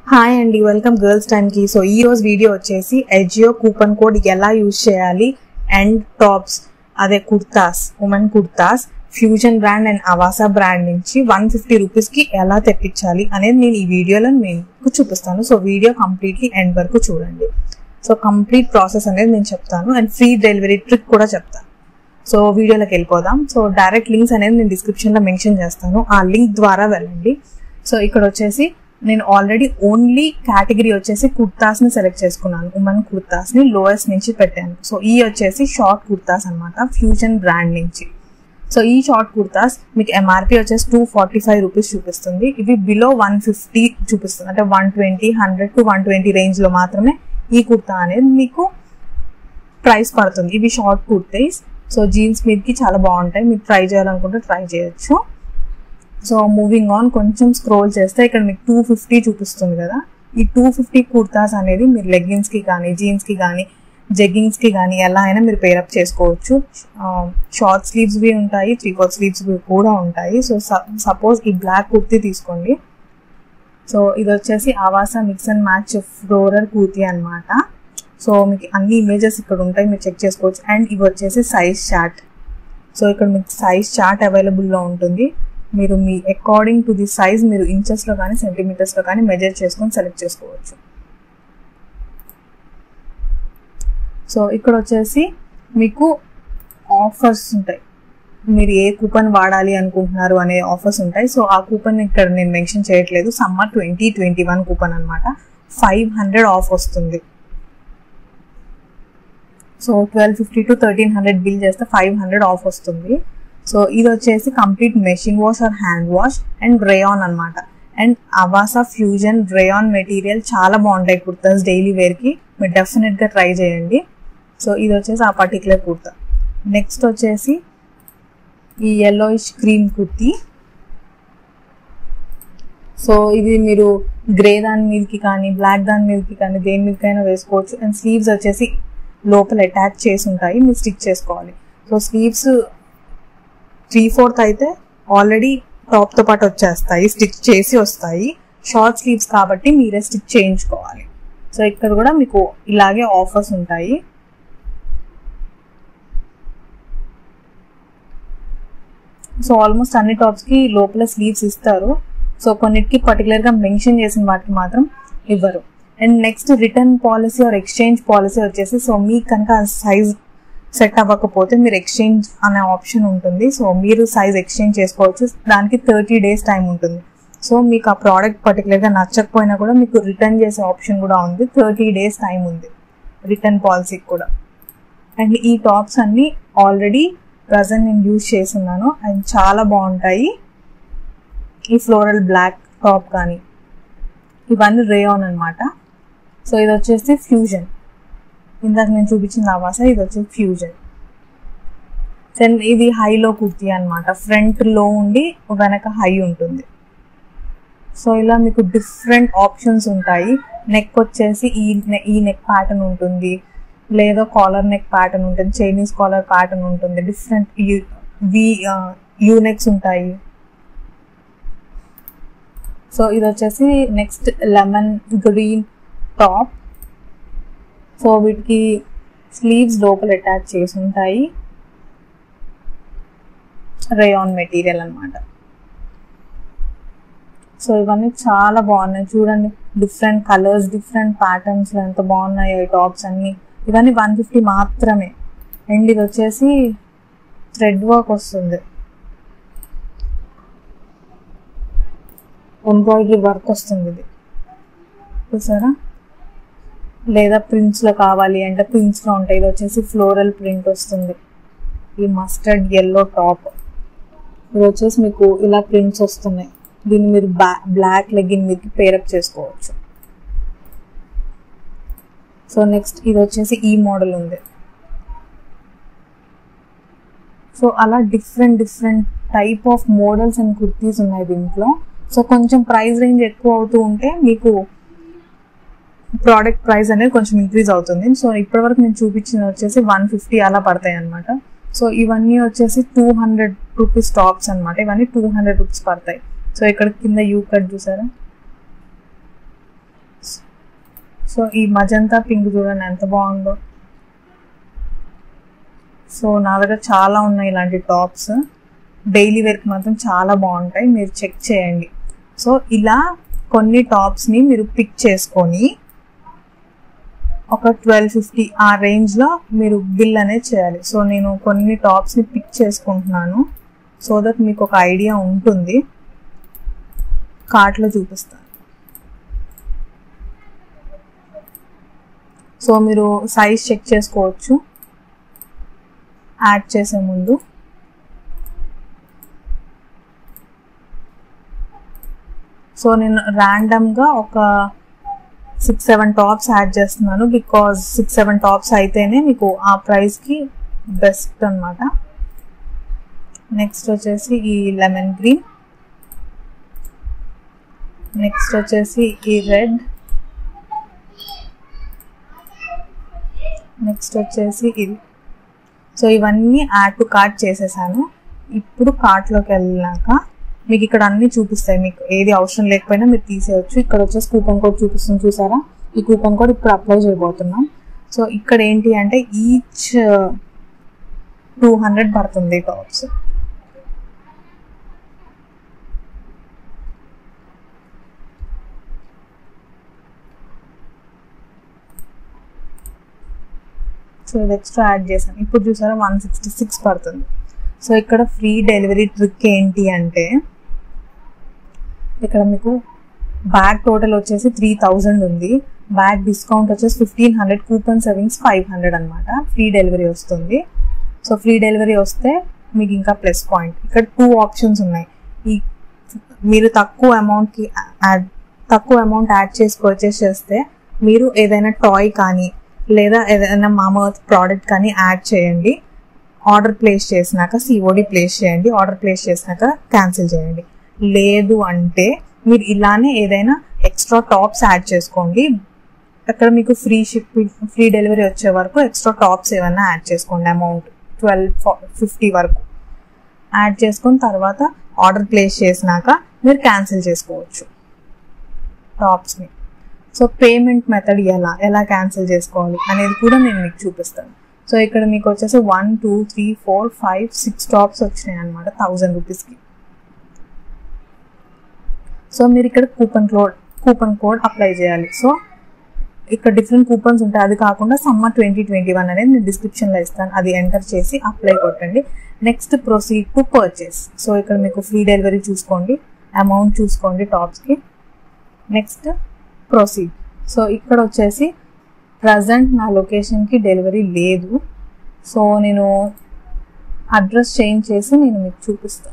hi అండి welcome girls time కి so ఈ రోజు వీడియో వచ్చేసి ఎజియో కూపన్ కోడ్ ఎలా యూజ్ చేయాలి అండ్ టాప్స్ అదే kurtas women kurtas fusion brand and Avaasa brand నుంచి వన్ ఫిఫ్టీ రూపీస్ కి ఎలా తెప్పించాలి అనేది నేను ఈ వీడియోలో మీకు చూపిస్తాను సో వీడియో కంప్లీట్లీ ఎండ్ వరకు చూడండి సో కంప్లీట్ ప్రాసెస్ అనేది నేను చెప్తాను అండ్ ఫ్రీ డెలివరీ ట్రిక్ కూడా చెప్తాను సో వీడియోలోకి వెళ్ళిపోదాం సో డైరెక్ట్ లింక్స్ అనేది నేను డిస్క్రిప్షన్ లో మెన్షన్ చేస్తాను ఆ లింక్ ద్వారా వెళ్ళండి సో ఇక్కడ వచ్చేసి నేను ఆల్రెడీ ఓన్లీ కేటగిరీ వచ్చేసి కుర్తాస్ ని సెలెక్ట్ చేసుకున్నాను ఉమెన్ కుర్తాస్ ని లోయెస్ట్ నుంచి పెట్టాను సో ఈ వచ్చేసి షార్ట్ కుర్తాస్ అనమాట ఫ్యూజన్ బ్రాండ్ నుంచి సో ఈ షార్ట్ కుర్తాస్ మీకు ఎంఆర్పి వచ్చేసి టూ ఫార్టీ ఫైవ్ రూపీస్ చూపిస్తుంది ఇవి బిలో వన్ ఫిఫ్టీ చూపిస్తుంది అంటే one twenty hundred to one twenty range లో మాత్రమే ఈ కుర్తా అనేది మీకు ప్రైస్ పడుతుంది ఇవి షార్ట్ కుర్తీస్ సో జీన్స్ మీదకి చాలా బాగుంటాయి మీరు ట్రై చేయాలనుకుంటే ట్రై చేయొచ్చు సో మూవింగ్ ఆన్ కొంచెం స్క్రోల్ చేస్తే ఇక్కడ మీకు టూ ఫిఫ్టీ చూపిస్తుంది కదా ఈ టూ ఫిఫ్టీ కుర్తాస్ అనేది మీరు లెగ్గిన్స్ కి కానీ జీన్స్ కి కానీ జెగ్గింగ్స్ కి కానీ ఎలా అయినా మీరు పేరప్ చేసుకోవచ్చు షార్ట్ స్లీవ్స్ వి ఉంటాయి త్రీ ఫోర్ స్లీవ్స్ కూడా ఉంటాయి సో సపోజ్ ఈ బ్లాక్ కుర్తీ తీసుకోండి సో ఇది వచ్చేసి Avaasa mix and match floral kurti అనమాట సో మీకు అన్ని ఇమేజెస్ ఇక్కడ ఉంటాయి మీరు చెక్ చేసుకోవచ్చు అండ్ ఇవి వచ్చేసి సైజ్ చార్ట్ సో ఇక్కడ మీకు సైజ్ చార్ట్ అవైలబుల్లో ఉంటుంది మీరు మీ అకార్డింగ్ టు ది సైజ్ మీరు ఇంచెస్లో కానీ సెంటీమీటర్స్లో కానీ మెజర్ చేసుకొని సెలెక్ట్ చేసుకోవచ్చు సో ఇక్కడ వచ్చేసి మీకు ఆఫర్స్ ఉంటాయి మీరు ఏ కూపన్ వాడాలి అనుకుంటున్నారు అనే ఆఫర్స్ ఉంటాయి సో ఆ కూపన్ ఇక్కడ నేను మెన్షన్ చేయట్లేదు summer twenty twenty one coupon అనమాట ఫైవ్ హండ్రెడ్ ఆఫ్ వస్తుంది so twelve fifty to thirteen hundred bill చేస్తే ఫైవ్ హండ్రెడ్ ఆఫ్ వస్తుంది సో ఇది వచ్చేసి complete machine wash or hand wash and rayon అనమాట and Avaasa fusion rayon material చాలా బాగుంటాయి kurtas daily వేర్కి మీరు డెఫినెట్గా ట్రై చేయండి సో ఇది వచ్చేసి ఆ పర్టికులర్ కుర్తా నెక్స్ట్ వచ్చేసి ఈ ఎల్లోయిష్ క్రీమ్ కుర్తీ సో ఇది మీరు గ్రే దాని మీదకి కానీ బ్లాక్ దాని మీదకి కానీ దేని మీదకైనా వేసుకోవచ్చు అండ్ స్లీవ్స్ వచ్చేసి లోపల అటాచ్ చేసి ఉంటాయి మీరు స్టిచ్ చేసుకోవాలి సో స్లీవ్స్ త్రీ ఫోర్త్ అయితే ఆల్రెడీ టాప్తో పాటు వచ్చేస్తాయి స్టిచ్ చేసి వస్తాయి షార్ట్ స్లీవ్స్ కాబట్టి మీరే స్టిచ్ చేయించుకోవాలి సో ఇక్కడ కూడా మీకు ఇలాగే ఆఫర్స్ ఉంటాయి సో ఆల్మోస్ట్ అన్ని టాప్స్కి లోపల స్లీవ్స్ ఇస్తారు సో కొన్నిటికి పర్టికులర్గా మెన్షన్ చేసిన వాటికి మాత్రం ఇవ్వరు and next return policy or exchange policy వచ్చేసి సో మీకు కనుక సైజ్ సెట్ అవ్వకపోతే మీరు ఎక్స్చేంజ్ అనే ఆప్షన్ ఉంటుంది సో మీరు సైజ్ ఎక్స్చేంజ్ చేసుకోవచ్చు దానికి థర్టీ డేస్ టైం ఉంటుంది సో మీకు ఆ ప్రోడక్ట్ పర్టికులర్గా నచ్చకపోయినా కూడా మీకు రిటర్న్ చేసే ఆప్షన్ కూడా ఉంది థర్టీ డేస్ టైం ఉంది రిటర్న్ పాలసీకి కూడా అండ్ ఈ టాప్స్ అన్ని ఆల్రెడీ ప్రజెంట్ నేను యూజ్ చేస్తున్నాను అవి చాలా బాగుంటాయి ఈ ఫ్లోరల్ బ్లాక్ టాప్ కానీ ఇవన్నీ రేయాన్ అనమాట సో ఇది వచ్చేసి ఫ్యూజన్ ఇందాక నేను చూపించిన అవాస ఇది వచ్చేసి ఫ్యూజన్ దెన్ ఇది హైలో కుర్తీ అనమాట ఫ్రంట్ లో ఉండి వెనక హై ఉంటుంది సో ఇలా మీకు డిఫరెంట్ ఆప్షన్స్ ఉంటాయి నెక్ వచ్చేసి ఈ ఈ నెక్ ప్యాటర్న్ ఉంటుంది లేదా కాలర్ నెక్ ప్యాటర్న్ ఉంటుంది చైనీస్ కాలర్ ప్యాటర్న్ ఉంటుంది డిఫరెంట్ వి యూ నెక్స్ ఉంటాయి సో ఇది వచ్చేసి next lemon green top so వీటికి స్లీవ్స్ లోపల అటాచ్ చేసి ఉంటాయి రేయాన్ మెటీరియల్ అనమాట సో ఇవన్నీ చాలా బాగున్నాయి చూడండి డిఫరెంట్ కలర్స్ డిఫరెంట్ ప్యాటర్న్స్ ఎంత బాగున్నాయి ఈ టాప్స్ అన్ని ఇవన్నీ వన్ ఫిఫ్టీ మాత్రమే అండ్ ఇది వచ్చేసి థ్రెడ్ వర్క్ వస్తుంది ఎంబ్రాయిడరీ వర్క్ వస్తుంది ఇది చూసారా లేదా ప్రింట్స్లో కావాలి అంటే ప్రింట్స్లో ఉంటాయి ఇది వచ్చేసి ఫ్లోరల్ ప్రింట్ వస్తుంది ఈ మస్టర్డ్ ఎల్లో టాప్ ఇది వచ్చేసి మీకు ఇలా ప్రింట్స్ వస్తున్నాయి దీన్ని మీరు బ్లాక్ లెగ్గిన్ మీదకి పేరప్ చేసుకోవచ్చు సో నెక్స్ట్ ఇది వచ్చేసి ఈ మోడల్ ఉంది సో అలా different different type of models and kurtis ఉన్నాయి దీంట్లో సో కొంచెం ప్రైస్ రేంజ్ ఎక్కువ అవుతూ ఉంటే మీకు ప్రోడక్ట్ ప్రైస్ అనేది కొంచెం ఇంక్రీజ్ అవుతుంది సో ఇప్పటివరకు నేను చూపించిన వచ్చేసి వన్ ఫిఫ్టీ అలా పడతాయి అనమాట సో ఇవన్నీ వచ్చేసి టూ హండ్రెడ్ రూపీస్ టాప్స్ అనమాట ఇవన్నీ టూ హండ్రెడ్ రూపీస్ పడతాయి సో ఇక్కడ కింద యూ కట్ చూసారా సో ఈ మజంతా పింక్ చూడండి ఎంత బాగుందో సో నా దగ్గర చాలా ఉన్నాయి ఇలాంటి టాప్స్ డైలీ వేర్కి మాత్రం చాలా బాగుంటాయి మీరు చెక్ చేయండి సో ఇలా కొన్ని టాప్స్ని మీరు పిక్ చేసుకొని ఒక ట్వెల్వ్ ఫిఫ్టీ ఆ రేంజ్లో మీరు బిల్ అనేది చేయాలి సో నేను కొన్ని టాప్స్ని పిక్ చేసుకుంటున్నాను సో దట్ మీకు ఒక ఐడియా ఉంటుంది కార్ట్లో చూపిస్తాను సో మీరు సైజ్ చెక్ చేసుకోవచ్చు యాడ్ చేసే ముందు సో నేను ర్యాండమ్గా ఒక సిక్స్ సెవెన్ టాప్స్ యాడ్ చేస్తున్నాను బికాజ్ సిక్స్ సెవెన్ టాప్స్ అయితేనే మీకు ఆ ప్రైస్కి బెస్ట్ అనమాట నెక్స్ట్ వచ్చేసి ఈ లెమన్ గ్రీన్ నెక్స్ట్ వచ్చేసి ఈ రెడ్ నెక్స్ట్ వచ్చేసి ఇది సో ఇవన్నీ యాడ్ టు కార్ట్ చేసేసాను ఇప్పుడు కార్ట్లోకి వెళ్ళినాక మీకు ఇక్కడ అన్ని చూపిస్తాయి మీకు ఏది అవసరం లేకపోయినా మీరు తీసేయచ్చు ఇక్కడ వచ్చేసి కూపన్ కోడ్ చూపిస్తుంది చూసారా ఈ కూపన్ కోడ్ ఇప్పుడు అప్లై చేయబోతున్నాం సో ఇక్కడ ఏంటి అంటే ఈచ్ టూ హండ్రెడ్ పడుతుంది టాప్స్ సో ఇది ఎక్స్ట్రా యాడ్ చేశాను ఇప్పుడు చూసారా వన్ సిక్స్టీ సిక్స్ పడుతుంది సో ఇక్కడ ఫ్రీ డెలివరీ ట్రిక్ ఏంటి అంటే ఇక్కడ మీకు బ్యాగ్ టోటల్ వచ్చేసి త్రీ థౌజండ్ ఉంది బ్యాగ్ డిస్కౌంట్ వచ్చేసి fifteen hundred coupon savings five hundred అనమాట ఫ్రీ డెలివరీ వస్తుంది సో ఫ్రీ డెలివరీ వస్తే మీకు ఇంకా ప్లస్ పాయింట్ ఇక్కడ టూ ఆప్షన్స్ ఉన్నాయి ఈ మీరు తక్కువ అమౌంట్కి యాడ్ తక్కువ అమౌంట్ యాడ్ చేసి పర్చేస్ చేస్తే మీరు ఏదైనా టాయ్ కానీ లేదా ఏదైనా మామ ప్రోడక్ట్ కానీ యాడ్ చేయండి ఆర్డర్ ప్లేస్ చేసినాక సిఓడి ప్లేస్ చేయండి ఆర్డర్ ప్లేస్ చేసినాక క్యాన్సిల్ చేయండి లేదు అంటే మీరు ఇలానే ఏదైనా ఎక్స్ట్రా టాప్స్ యాడ్ చేసుకోండి అక్కడ మీకు ఫ్రీ షిప్పింగ్ ఫ్రీ డెలివరీ వచ్చే వరకు ఎక్స్ట్రా టాప్స్ ఏమైనా యాడ్ చేసుకోండి అమౌంట్ ట్వెల్వ్ ఫిఫ్టీ వరకు యాడ్ చేసుకుని తర్వాత ఆర్డర్ ప్లేస్ చేసినాక మీరు క్యాన్సిల్ చేసుకోవచ్చు టాప్స్ని సో పేమెంట్ మెథడ్ ఎలా ఎలా క్యాన్సిల్ చేసుకోవాలి అనేది కూడా నేను మీకు చూపిస్తాను సో ఇక్కడ మీకు వచ్చేసి one two three four five six tops వచ్చినాయి అనమాట థౌజండ్ రూపీస్కి సో మీరు ఇక్కడ coupon code coupon code apply చేయాలి సో ఇక్కడ డిఫరెంట్ కూపన్స్ ఉంటాయి అది కాకుండా సమ్మర్ ట్వంటీ ట్వంటీ వన్ అనేది నేను డిస్క్రిప్షన్లో ఇస్తాను అది ఎంటర్ చేసి అప్లై కొట్టండి next proceed to purchase so ఇక్కడ మీకు ఫ్రీ డెలివరీ చూసుకోండి అమౌంట్ చూసుకోండి టాప్స్కి నెక్స్ట్ ప్రొసీడ్ సో ఇక్కడ వచ్చేసి ప్రజెంట్ నా లొకేషన్కి డెలివరీ లేదు సో నేను అడ్రస్ చేంజ్ చేసి నేను మీకు చూపిస్తాను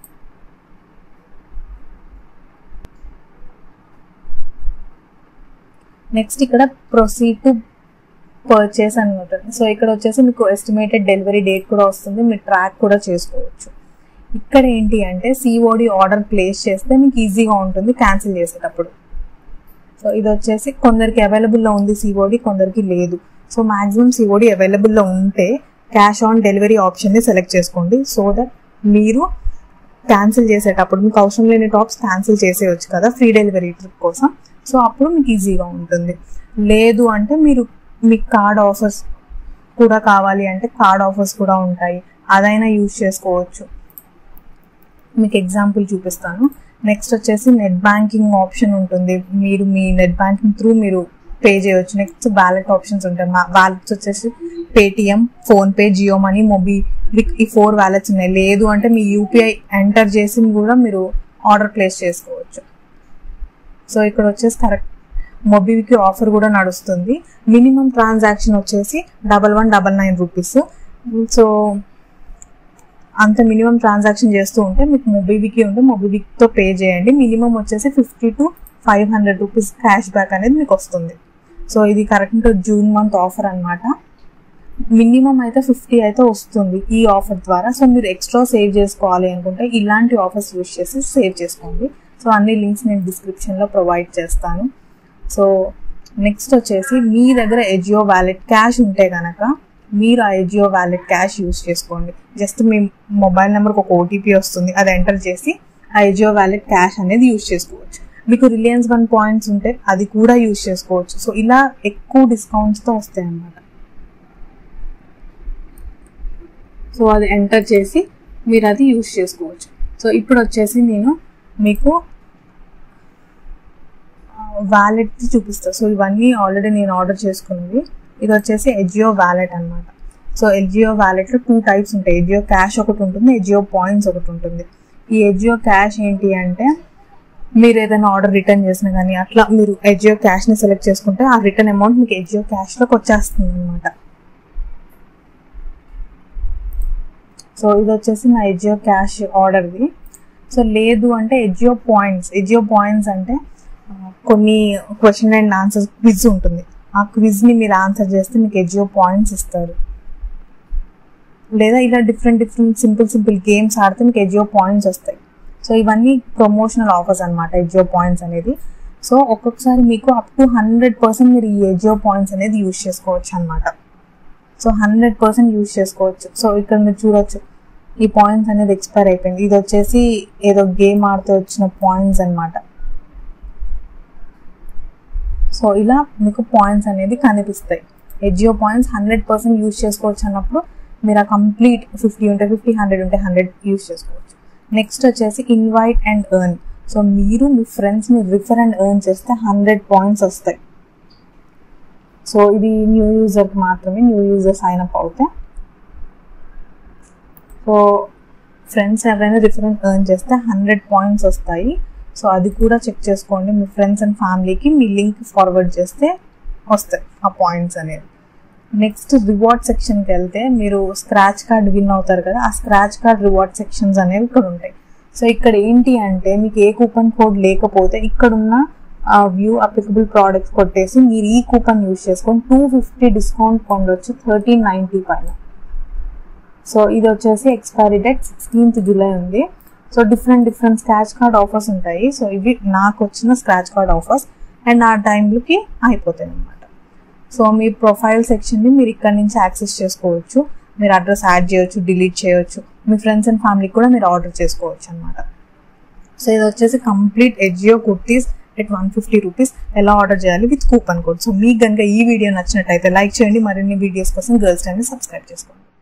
నెక్స్ట్ ఇక్కడ ప్రొసీడ్ టు పర్చేస్ అని ఉంటుంది సో ఇక్కడ వచ్చేసి మీకు ఎస్టిమేటెడ్ డెలివరీ డేట్ కూడా వస్తుంది మీరు ట్రాక్ కూడా చేసుకోవచ్చు ఇక్కడ ఏంటి అంటే సిఓడి ఆర్డర్ ప్లేస్ చేస్తే మీకు ఈజీగా ఉంటుంది క్యాన్సిల్ చేసేటప్పుడు సో ఇది వచ్చేసి కొందరికి అవైలబుల్లో ఉంది సిఓడి కొందరికి లేదు సో మాక్సిమం సిఓడి అవైలబుల్లో ఉంటే క్యాష్ ఆన్ డెలివరీ ఆప్షన్ని సెలెక్ట్ చేసుకోండి సో దట్ మీరు క్యాన్సిల్ చేసేటప్పుడు మీకు అవసరం లేని టాప్స్ క్యాన్సిల్ చేసేయచ్చు కదా ఫ్రీ డెలివరీ ట్రిప్ కోసం సో అప్పుడు మీకు ఈజీగా ఉంటుంది లేదు అంటే మీరు మీకు కార్డ్ ఆఫర్స్ కూడా కావాలి అంటే కార్డ్ ఆఫర్స్ కూడా ఉంటాయి అదైనా యూజ్ చేసుకోవచ్చు మీకు ఎగ్జాంపుల్ చూపిస్తాను నెక్స్ట్ వచ్చేసి నెట్ బ్యాంకింగ్ ఆప్షన్ ఉంటుంది మీరు మీ నెట్ బ్యాంకింగ్ త్రూ మీరు పే చేయవచ్చు నెక్స్ట్ వ్యాలెట్ ఆప్షన్స్ ఉంటాయి వ్యాలెట్స్ వచ్చేసి Paytm PhonePe Jio money Mobi ఈ ఫోర్ వ్యాలెట్స్ ఉన్నాయి లేదు అంటే మీ యూపీఐ ఎంటర్ చేసి కూడా మీరు ఆర్డర్ ప్లేస్ చేసుకోవచ్చు సో ఇక్కడ వచ్చేసి కరెక్ట్ మొబీకి ఆఫర్ కూడా నడుస్తుంది మినిమం ట్రాన్సాక్షన్ వచ్చేసి double one double nine rupees so అంత మినిమం ట్రాన్సాక్షన్ చేస్తూ ఉంటే మీకు మొబీవికి ఉంటే మొబీవిక్తో పే చేయండి మినిమం వచ్చేసి fifty to five hundred rupees cash back అనేది మీకు వస్తుంది సో ఇది కరెక్ట్ జూన్ మంత్ ఆఫర్ అనమాట మినిమం అయితే ఫిఫ్టీ అయితే వస్తుంది ఈ ఆఫర్ ద్వారా సో మీరు ఎక్స్ట్రా సేవ్ చేసుకోవాలి అనుకుంటే ఇలాంటి ఆఫర్స్ యూస్ చేసి సేవ్ చేసుకోండి సో అన్ని లింక్స్ నేను డిస్క్రిప్షన్లో ప్రొవైడ్ చేస్తాను సో నెక్స్ట్ వచ్చేసి మీ దగ్గర ఎజియో వ్యాలెట్ క్యాష్ ఉంటే కనుక మీరు ఆ ఎజియో వ్యాలెట్ క్యాష్ యూస్ చేసుకోండి జస్ట్ మీ మొబైల్ నెంబర్కి ఒక ఓటీపీ వస్తుంది అది ఎంటర్ చేసి ఆ ఎజియో వ్యాలెట్ క్యాష్ అనేది యూస్ చేసుకోవచ్చు మీకు రిలయన్స్ వన్ పాయింట్స్ ఉంటే అది కూడా యూజ్ చేసుకోవచ్చు సో ఇలా ఎక్కువ డిస్కౌంట్స్తో వస్తాయి అన్నమాట సో అది ఎంటర్ చేసి మీరు అది యూజ్ చేసుకోవచ్చు సో ఇప్పుడు వచ్చేసి నేను మీకు వ్యాలెట్ చూపిస్తాను సో ఇవన్నీ ఆల్రెడీ నేను ఆర్డర్ చేసుకున్నవి ఇది వచ్చేసి ఎజియో వ్యాలెట్ అనమాట సో ఎజియో వ్యాలెట్లో టూ టైప్స్ ఉంటాయి ఎజియో క్యాష్ ఒకటి ఉంటుంది ఎజియో పాయింట్స్ ఒకటి ఉంటుంది ఈ ఎజియో క్యాష్ ఏంటి అంటే మీరు ఏదైనా ఆర్డర్ రిటర్న్ చేసినా కానీ అట్లా మీరు ఎజియో క్యాష్ని సెలెక్ట్ చేసుకుంటే ఆ రిటర్న్ అమౌంట్ మీకు ఎజియో క్యాష్లోకి వచ్చేస్తుంది అనమాట సో ఇది వచ్చేసి నా ఎజియో క్యాష్ ఆర్డర్ది సో లేదు అంటే ఎజియో పాయింట్స్ ఎజియో పాయింట్స్ అంటే కొన్ని క్వశ్చన్ అండ్ ఆన్సర్స్ క్విజ్ ఉంటుంది ఆ క్విజ్ని మీరు ఆన్సర్ చేస్తే మీకు ఎజియో పాయింట్స్ ఇస్తారు లేదా ఇలా different different simple simple games ఆడితే మీకు ఎజియో పాయింట్స్ వస్తాయి సో ఇవన్నీ ప్రమోషనల్ ఆఫర్స్ అనమాట ఎజియో పాయింట్స్ అనేది సో ఒక్కొక్కసారి మీకు అప్ టు హండ్రెడ్ పర్సెంట్ మీరు ఈ ఎజియో పాయింట్స్ అనేది యూజ్ చేసుకోవచ్చు అనమాట సో హండ్రెడ్ పర్సెంట్ యూజ్ చేసుకోవచ్చు సో ఇక్కడ మీరు చూడొచ్చు ఈ పాయింట్స్ అనేది ఎక్స్పైర్ అయిపోయింది ఇది వచ్చేసి ఏదో గేమ్ ఆడితే వచ్చిన పాయింట్స్ అనమాట సో ఇలా మీకు పాయింట్స్ అనేది కనిపిస్తాయి Ajio points hundred percent use చేసుకోవచ్చు అన్నప్పుడు మీరు ఆ కంప్లీట్ ఫిఫ్టీ ఉంటే ఫిఫ్టీ హండ్రెడ్ ఉంటే హండ్రెడ్ యూజ్ చేసుకోవచ్చు నెక్స్ట్ వచ్చేసి ఇన్వైట్ అండ్ ఎర్న్ సో మీరు మీ ఫ్రెండ్స్ని రిఫర్ అండ్ ఎర్న్ చేస్తే హండ్రెడ్ పాయింట్స్ వస్తాయి సో ఇది న్యూ యూజర్కి మాత్రమే న్యూ యూజర్స్ సైన్ అప్ అవుతే సో ఫ్రెండ్స్ ఎవరైనా రిఫర్ అండ్ ఎర్న్ చేస్తే హండ్రెడ్ పాయింట్స్ వస్తాయి సో అది కూడా చెక్ చేసుకోండి మీ ఫ్రెండ్స్ అండ్ ఫ్యామిలీకి మీ లింక్ ఫార్వర్డ్ చేస్తే వస్తాయి ఆ పాయింట్స్ అనేది నెక్స్ట్ రివార్డ్ సెక్షన్కి వెళ్తే మీరు స్క్రాచ్ కార్డ్ విన్ అవుతారు కదా ఆ స్క్రాచ్ కార్డ్ రివార్డ్ సెక్షన్స్ అనేవి ఇక్కడ ఉంటాయి సో ఇక్కడ ఏంటి అంటే మీకు ఏ కూపన్ కోడ్ లేకపోతే ఇక్కడున్న వ్యూ అప్లికబుల్ ప్రోడక్ట్స్ కొట్టేసి మీరు ఈ కూపన్ యూజ్ చేసుకొని టూ ఫిఫ్టీ డిస్కౌంట్ పొందొచ్చు థర్టీన్ నైంటీ పైన సో ఇది వచ్చేసి ఎక్స్పైరీ డేట్ సిక్స్టీన్త్ జూలై ఉంది so different different scratch card offers ఉంటాయి సో ఇవి నాకు వచ్చిన స్క్రాచ్ కార్డ్ ఆఫర్స్ అండ్ ఆ టైంలోకి అయిపోతాయి అనమాట సో మీ ప్రొఫైల్ సెక్షన్ని మీరు ఇక్కడ నుంచి యాక్సెస్ చేసుకోవచ్చు మీరు అడ్రస్ యాడ్ చేయొచ్చు డిలీట్ చేయొచ్చు మీ ఫ్రెండ్స్ అండ్ ఫ్యామిలీకి కూడా మీరు ఆర్డర్ చేసుకోవచ్చు అనమాట సో ఇది వచ్చేసి complete Ajio kurtis at one fifty rupees ఎలా ఆర్డర్ చేయాలి విత్ కూపన్ కోడ్ సో మీకు కనుక ఈ వీడియో నచ్చినట్టయితే లైక్ చేయండి మరిన్ని వీడియోస్ కోసం గర్ల్స్ టైమ్ని సబ్స్క్రైబ్ చేసుకోండి